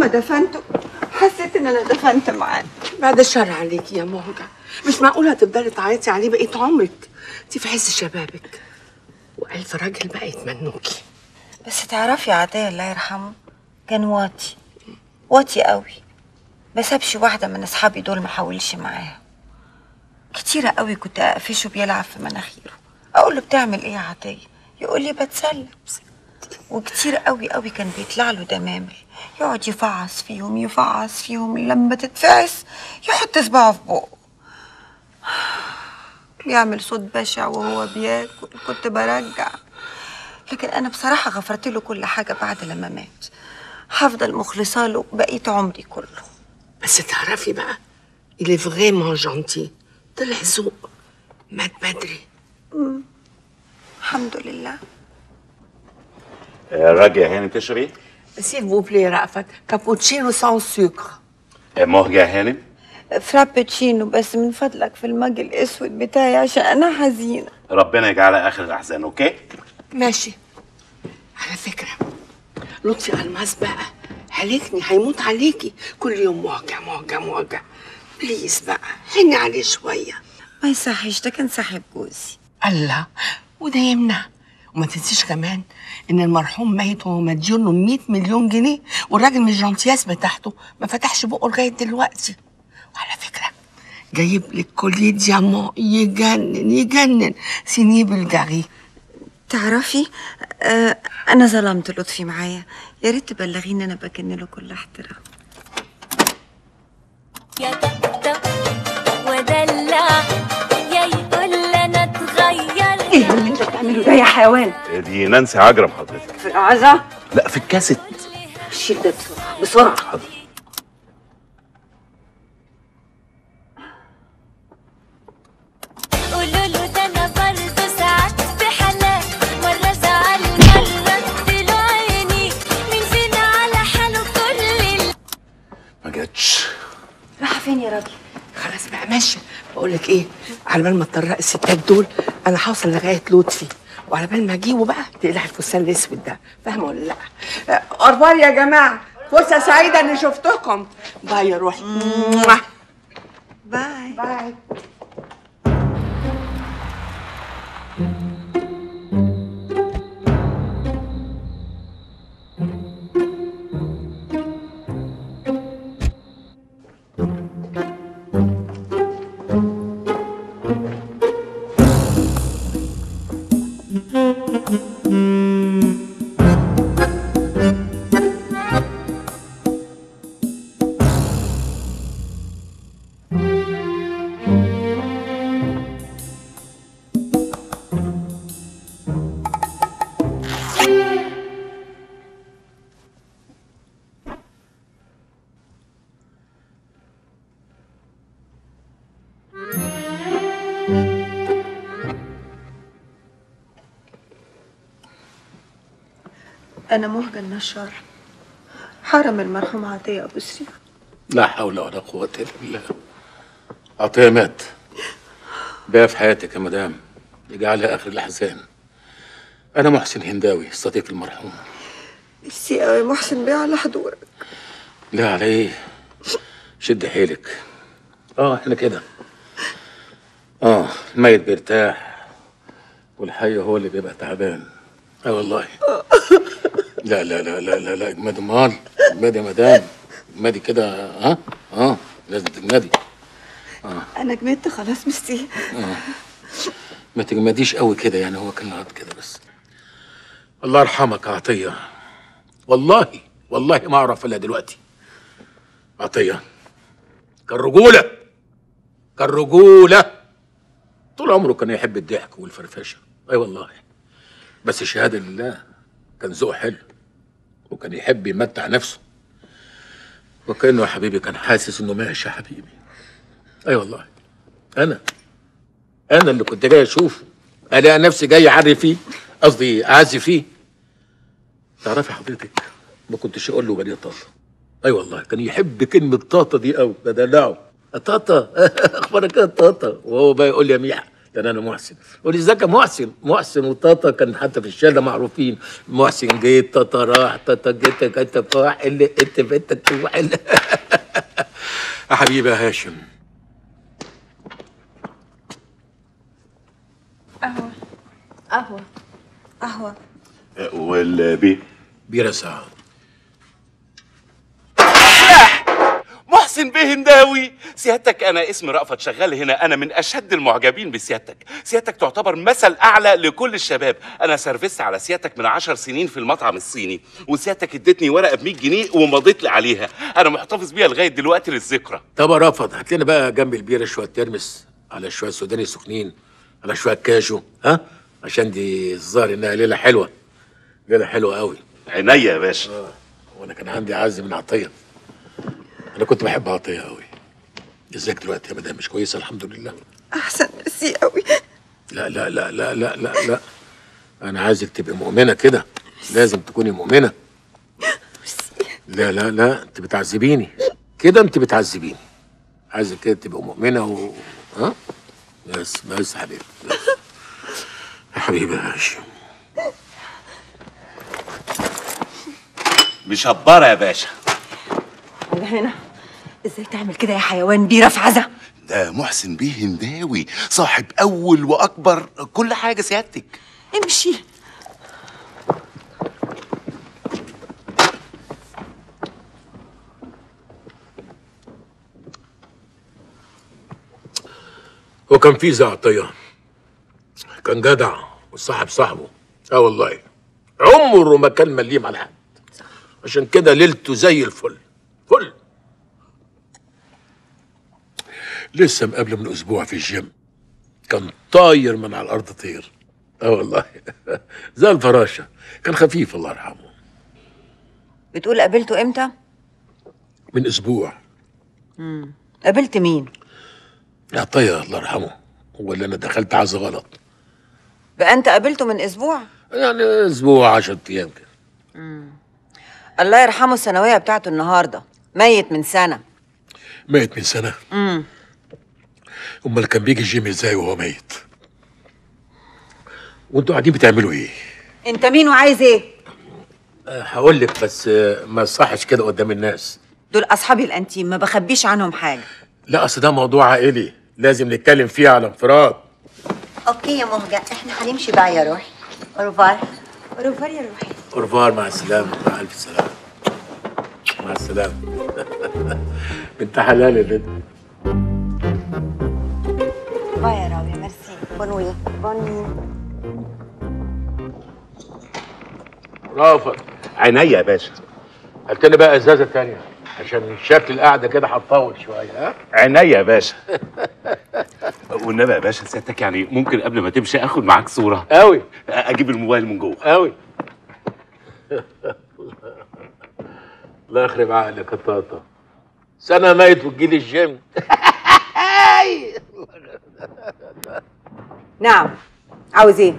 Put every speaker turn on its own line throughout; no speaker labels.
ما دفنته حسيت ان انا دفنت معاه
بعد الشر عليكي يا مهجة مش معقول هتفضلي تعيطي عليه بقية عمرك انت في عز شبابك وألف راجل بقى يتمنوكي
بس تعرفي يا عطية الله يرحمه كان واطي واطي قوي ما سابش واحدة من أصحابي دول ما حاولش معاها كتيرة قوي كنت أقفشه بيلعب في مناخيره أقول له بتعمل إيه يا عطية يقول لي بتسلى وكتير قوي قوي كان بيطلع له دمامل يقعد يفعص فيهم يفعص فيهم لما تتفعس يحط صباعه في بقه بيعمل صوت بشع وهو بياكل كنت برجع لكن انا بصراحه غفرت له كل حاجه بعد لما مات هفضل مخلصه له بقيه عمري كله
بس تعرفي بقى il est vraiment gentil طلع ذوق مات بدري
الحمد لله
راجع هانم تشربي
s'il vous plaît رأفت كابوتشينو سان سكر
مهجة هانم
فرابتشينو بس من فضلك في المج الاسود بتاعي عشان انا حزينه
ربنا يجعلها اخر الاحزان اوكي
ماشي على فكرة لطفي ألماس بقى هلكني هيموت عليكي كل يوم موجع موجع موجع بليز بقى حني عليه شوية
ما يصحش ده كان صاحب جوزي
الله وده يمنع وما تنسيش كمان ان المرحوم ميت وهو مديون له 100 مليون جنيه والراجل من الجنطياس بتاعته ما فتحش بقه لغايه دلوقتي وعلى فكره جايب لك كوليه ديامون يجنن يجنن سينيه بلجاري
تعرفي آه انا ظلمت لطفي معايا يا ريت تبلغيني انا بكن له كل احترام
يا طبطب ودلع يا يقول انا اتغير
ايه اللي انت بتعمله ده يا حيوان
دي نانسي عجرم حضرتك
في العزا
لا في الكاسيت
شيل ده بسرعه بسرعه
حاضر
قولوا له ده انا برضه ساعات في حالات مره زعل مره اديله عيني مين فينا على حاله كل اللي
ما جاتش
راح فين يا راجل
خلاص بقى ماشي بقول لك ايه على بال ما تطرق الستات دول انا هوصل لغايه لطفي وعلى بال ما اجيبه بقى تقلع الفستان الاسود ده فاهمه ولا لا اخبار يا جماعه فرصه سعيده اني شفتكم باي يا روحي
باي
باي
انا مهجة النشار حرم المرحوم عطية ابو سريع
لا حول ولا قوة إلا بالله عطية مات بقى في حياتك يا مدام اجعلها آخر الأحزان أنا محسن هنداوي صديق المرحوم
ميرسي قوي محسن بيه على حضورك
لا على إيه شد حيلك آه إحنا كده آه الميت بيرتاح والحي هو اللي بيبقى تعبان آه والله لا لا لا لا لا لا اجمدي امال اجمدي يا مدام اجمدي كده ها اه لازم تجمدي
انا جمدت خلاص ميرسي
ما تجمديش قوي كده يعني هو كان لغايه كده بس الله يرحمك يا عطيه والله والله ما اعرف الا دلوقتي عطيه كان رجوله كان رجوله طول عمره كان يحب الضحك والفرفشه اي والله بس شهاده لله كان ذوقه حلو وكان يحب يمتع نفسه وكانه يا حبيبي كان حاسس انه ماشي يا حبيبي اي والله انا انا اللي كنت جاي اشوفه الاقي نفسي جاي اعري فيه قصدي اعزي فيه تعرفي حضرتك ما كنتش اقول له بني طاطا اي والله كان يحب كلمه طاطا دي قوي بدلعه طاطا اخبارك ايه يا طاطا وهو بقى يقول لي يا ميحه ده انا محسن قولي ازيك يا محسن محسن وطاطا كان حتى في الشارع معروفين محسن جيت طاطا راح طاطا جيت جيت فاح اللي انت بنت تروح اللي يا حبيبي يا هاشم
قهوة قهوة
والبي
بيرة ساعة
محسن بيه هنداوي سيادتك انا اسمي رأفت شغال هنا انا من اشد المعجبين بسيادتك سيادتك تعتبر مثل اعلى لكل الشباب انا سرفست على سيادتك من عشر سنين في المطعم الصيني وسيادتك ادتني ورقه ب 100 جنيه ومضيت لي عليها انا محتفظ بيها لغايه دلوقتي للذكرى
طب يا رافض هات لنا بقى جنب البيرة شوية ترمس على شوية سوداني سخنين على شوية كاجو ها عشان دي الظاهر انها ليلة حلوة ليلة حلوة قوي
عينيا يا باشا
وانا كان عندي عز من عطيه انا كنت بحب عطيه قوي ازيك دلوقتي يا مدام مش كويسه الحمد لله
أحسن ميرسي قوي
لا لا لا لا لا لا لا انا عايزك تبقي مؤمنه كده لازم تكوني مؤمنه لا لا لا انت بتعذبيني كده انت بتعذبيني عايزك كده تبقى مؤمنه و ها بس بس يا حبيبي بس. يا حبيبي يا هاشم
مشبره يا باشا
أنا هنا إزاي تعمل كده يا حيوان بيه رفع عزة
ده محسن بيه هنداوي صاحب اول واكبر كل حاجه سيادتك
امشي
هو كان في زي عطيه كان جدع وصاحب صاحبه اه والله عمره ما كان مليم على حد عشان كده ليلته زي الفل فل لسه مقابله من اسبوع في الجيم كان طاير من على الارض طير اه والله زي الفراشه كان خفيف الله يرحمه
بتقول قابلته إمتى؟
من اسبوع
قابلت مين؟
عطيه الله يرحمه هو اللي انا دخلت عز غلط
بقى أنت قابلته من أسبوع؟
يعني اسبوع 10 ايام كده
الله يرحمه الثانوية بتاعته النهاردة ميت من سنة
ميت من سنه
امم
امال كان بيجي الجيم ازاي وهو ميت وانتوا قاعدين بتعملوا ايه
أنت مين وعايز إيه؟
هقول لك بس آه، ما صحش كده قدام الناس
دول أصحابي الأنتيم ما بخبيش عنهم حاجة
لا اصل ده موضوع عائلي لازم نتكلم فيه على انفراد
أوكي يا مهجة إحنا هنمشي بقى يا روحي أوروفار أوروفار يا روحي
اورفار مع السلامه مع الف سلامه مع السلامه انت حلال يا بنت
باي يا راوي ميرسي بونوي بوني
رافض
عينيا يا باشا
هات لي بقى ازازه تانية عشان شكل القعده كده هتطول شويه ها
عينيا يا باشا والنبي يا باشا سيادتك يعني ممكن قبل ما تمشي اخد معاك صوره
قوي
اجيب الموبايل من جوه
قوي الله يخرب عقلك يا طاطا سنه ميت وتجيلي الجيم
نعم عاوز إيه؟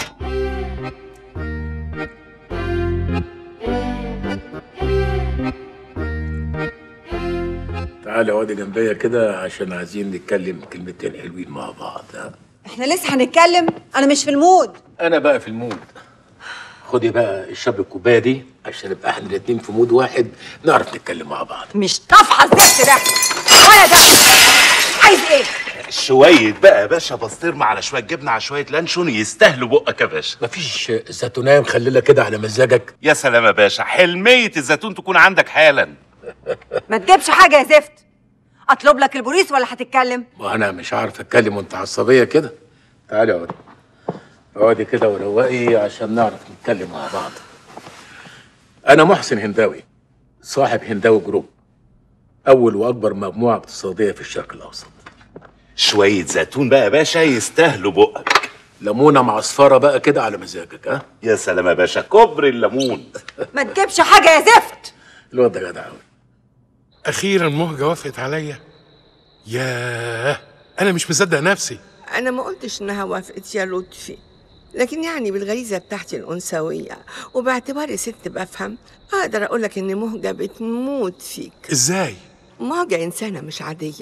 تعالى اقعدي جنبيا كده عشان عايزين نتكلم كلمتين حلوين مع بعض ها
إحنا لسه هنتكلم أنا مش في المود
انا بقى في المود خدي بقى اشربي الكوبايه دي عشان نبقى احنا الاتنين في مود واحد نعرف نتكلم مع بعض
مش طافحة الزفت ده ولا ده عايز إيه؟
شويه بقى يا باشا بسطرمه على شويه جبنه على شويه لانشون يستاهلوا بقك يا باشا
مفيش زيتونيه مخلله كده على مزاجك
يا سلام يا باشا حلميه الزيتون تكون عندك حالا
ما تجيبش حاجة يا زفت أطلب لك البوليس ولا هتتكلم؟
ما انا مش عارف اتكلم وانت عصبيه كده تعالي اقعدي اقعدي كده وروقي عشان نعرف نتكلم مع بعض انا محسن هنداوي صاحب هنداوي جروب اول واكبر مجموعه اقتصاديه في الشرق الاوسط
شويه زيتون بقى يا باشا يستاهلوا بقك
ليمونه معصفره بقى كده على مزاجك ها
يا سلام يا باشا كبر الليمون
ما تجيبش حاجة يا زفت
الواد ده جدع قوي
اخيرا مهجه وافقت عليا ياه انا مش مصدق نفسي
أنا ما قلتش إنها وافقت يا لطفي لكن يعني بالغريزة بتاعتي الأنثوية وباعتباري ست بفهم أقدر أقولك إن مهجة بتموت فيك
ازاي
مهجة إنسانة مش عادية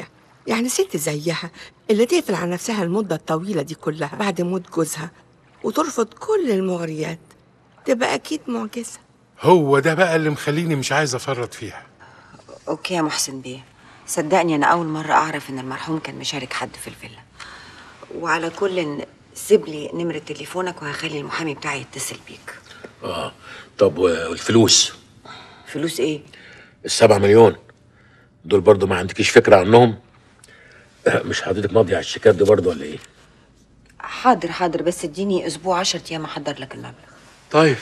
يعني ست زيها اللي تقفل على نفسها المدة الطويلة دي كلها بعد موت جوزها وترفض كل المغريات تبقى أكيد معجزة
هو ده بقى اللي مخليني مش عايز افرط فيها
اوكي يا محسن بيه صدقني انا اول مره اعرف ان المرحوم كان مشارك حد في الفيلا وعلى كل سيب لي نمره تليفونك وهخلي المحامي بتاعي يتصل بيك
اه طب والفلوس
فلوس ايه
السبعة مليون دول برضو ما عندكيش فكرة عنهم آه، مش حضرتك ماضي على الشيكات دي برضو ولا ايه
حاضر حاضر بس اديني اسبوع عشر ايام احضر لك المبلغ
طيب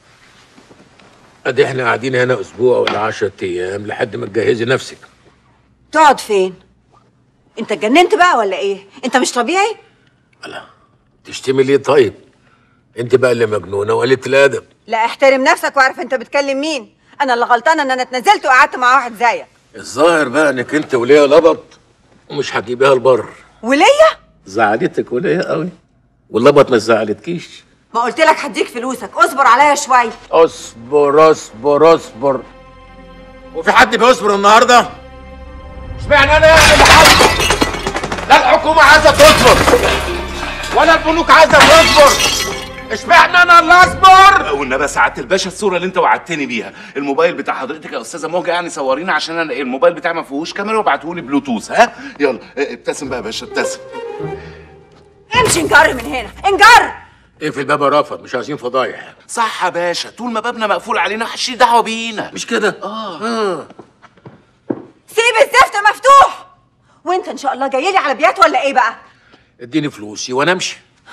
ادي احنا قاعدين هنا اسبوع ولا عشرة ايام لحد ما تجهزي نفسك
تقعد فين انت اتجننت بقى ولا ايه انت مش طبيعي
تشتمي ليه طيب انت بقى اللي مجنونه وقلت الادب
لا احترم نفسك واعرف انت بتكلم مين انا اللي غلطانه ان انا اتنزلت وقعدت مع واحد زيك
الظاهر بقى انك انت وليا لبط ومش هتجيبيها البر
وليا
زعلتك وليا قوي واللبط ما زعلتكيش
ما قلت لك هديك فلوسك اصبر عليا شويه
اصبر اصبر اصبر وفي حد بيصبر النهارده؟ اشمعنى انا اللي حاصل؟ لا الحكومه عايزه تصبر ولا البنوك عايزه تصبر اشمعنى انا اللي اصبر؟
والنبي سعاده الباشا الصوره اللي انت وعدتني بيها الموبايل بتاع حضرتك يا استاذه موجه يعني صورينا عشان انا الموبايل بتاعي ما فيهوش كاميرا وابعته لي بلوتوث ها يلا اه، ابتسم بقى يا باشا ابتسم
امشي انجر من هنا انجر
اقفل الباب يا رافض مش عايزين فضايح
صح يا باشا طول ما بابنا مقفول علينا محدش ليه دعوه بينا
مش كده؟ اه
سيب الزفت مفتوح وانت ان شاء الله جاي لي على بيات ولا ايه بقى
اديني فلوسي وانا امشي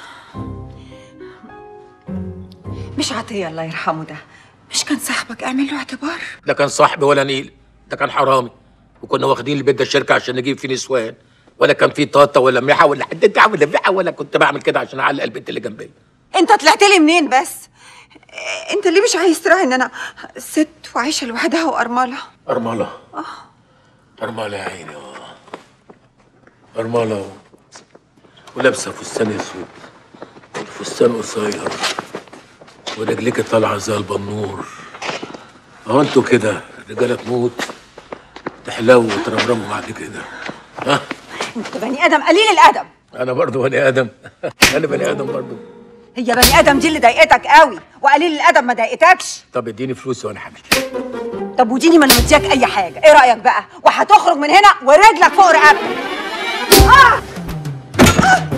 مش عطيه الله يرحمه ده مش كان صاحبك اعمل له اعتبار
ده كان صاحبي ولا نيل ده كان حرامي وكنا واخدين البيت ده الشركه عشان نجيب فيه نسوان ولا كان فيه طاطا ولا ميحه ولا حد انت عامل ميحه ولا كنت بعمل كده عشان اعلق البنت اللي جنبي
انت طلعت لي منين بس انت ليه مش عايز تراعي ان انا ست وعايشه لوحدها وارمله
أرملة أرملة يا عيني آه. أرملة و- ولابسة فستان أسود فستان قصير ورجليك طالعة زي البنور أهو أنتوا كده رجالة تموت تحلو وترمرموا بعد كده ها
انت بني ادم قليل الادب
أنا برضو بني آدم أنا بني آدم برضو
هي بني ادم دي اللي ضايقتك قوي وقليل الادب ما ضايقتكش
طب اديني فلوسي وأنا حامل
طب وديني ما انا مدياك اي حاجه ايه رايك بقى وهتخرج من هنا ورجلك فوق رقبتك آه! آه!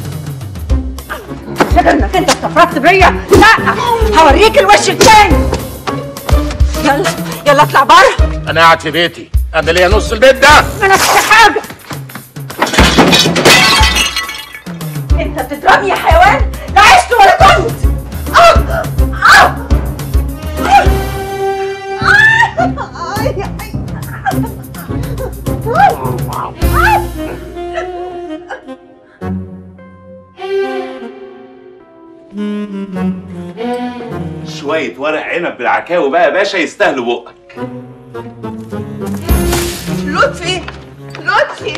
فاكر انك انت استفردت بيا لا هوريك الوش التاني يلا يلا اطلع بره
أنا قاعد في بيتي أنا ليا نص البيت ده
مالكش حاجه انت بتضربني يا حيوان لا عشت ولا كنت آه! آه!
شويه ورق عنب بالعكاوي بقى يا باشا يستاهلوا بقك
لطفي لطفي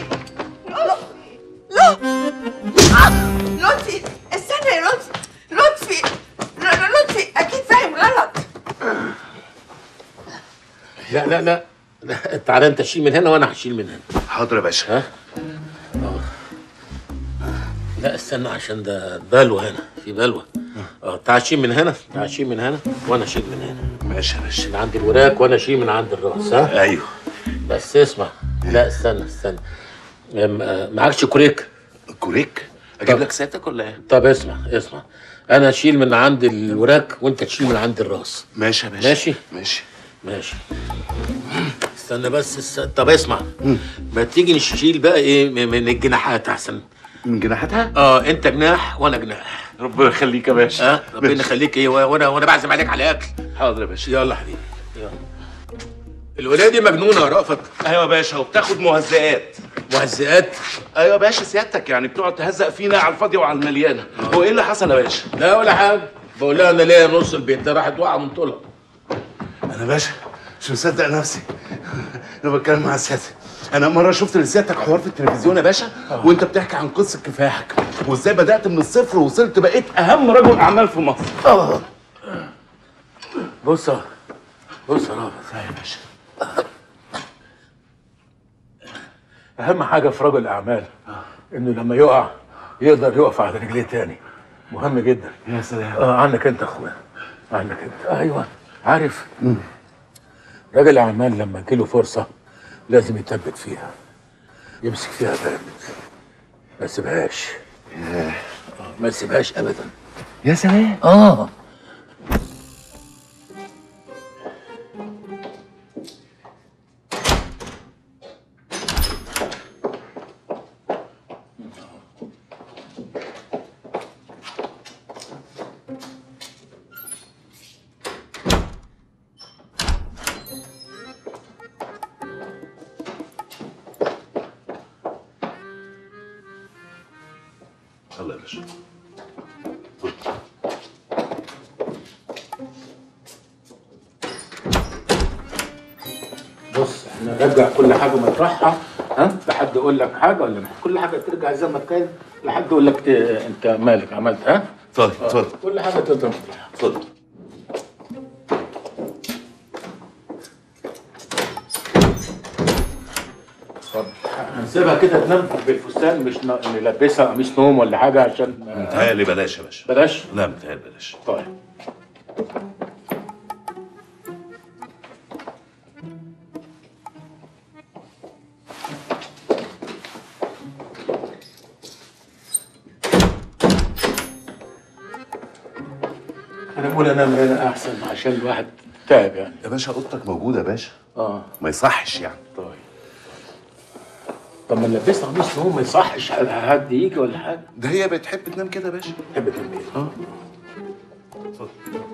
لطفي استنى يا لطفي لطفي لطفي اكيد فاهم غلط
لا لا لا لا، تعالى أنت شيل من هنا وأنا هشيل من هنا
حاضر يا باشا
ها؟ لا استنى عشان ده بلوى هنا في بلوى اه تعال شيل من هنا تعال شيل من هنا وانا اشيل من هنا
ماشي يا باشا
من عند الوراك وانا اشيل من عند الراس ها
ايوه
بس اسمع لا استنى استنى أم- آه، معكش كوريك
كوريك اجيب
طب.
لك سيادتك ولا ايه
طب اسمع اسمع انا اشيل من عند الوراك وانت تشيل من عند الراس
ماشي يا باشا
ماشي.
ماشي
ماشي استنى بس است... طب اسمع ما تيجي نشيل بقى ايه من من الجناحات احسن
من جناحاتها
اه انت جناح وانا جناح
ربنا يخليك يا باشا
ها ربنا يخليك ايه وانا وانا بعزم عليك على اكل
حاضر يا باشا
يلا حبيبي يلا الولايه دي مجنونه يا رأفت
ايوه يا باشا وبتاخد مهزئات
مهزئات
ايوه يا باشا سيادتك يعني بتقعد تهزق فينا على الفاضيه وعلى المليانه هو ايه اللي حصل يا باشا
لا ولا حاجه بقول لها انا ليا نص البيت ده راحت واقعه من طولها
انا باشا مش مصدق نفسي انا بتكلم مع سيادتك انا مره شفت لسيادتك حوار في التلفزيون يا باشا وانت بتحكي عن قصه كفاحك وازاي بدات من الصفر ووصلت بقيت اهم رجل اعمال في مصر اه
بص يا- بص يا رأفت
يا باشا
اهم حاجه في رجل الاعمال انه لما يقع يقدر يقف على رجليه تاني مهم جدا
يا سلام
اه عنك انت يا اخويا عنك انت ايوه عارف راجل الاعمال لما تجيله فرصه لازم يثبت فيها يمسك فيها جامد ما يسيبهاش آه، ما يسيبهاش ابدا
يا سلام
اه
الله يا باشا
بص احنا نرجع كل حاجه مطرحها ها لحد يقول لك حاجه ولا كل حاجه ترجع زي ما كان لحد يقول لك ت- انت مالك عملت ها
اتفضل اتفضل
كل حاجه تقدر مطرحها
اتفضل
اتفضل هنسيبها كده تنام بالفستان مش ن- نلبسها قميص نوم ولا حاجه عشان
متهيألي بلاش يا باشا
بلاش
لا متهيألي بلاش
طيب انا بقول انام هنا احسن عشان الواحد تعب يعني
يا باشا اوضتك موجوده يا باشا
اه
ما يصحش يعني
طيب طب ما نلبسها قميص نوم ما يصحش حد يجي ولا حاجه
ده هي بتحب تنام كده يا باشا
تحب تنام كده
اتفضل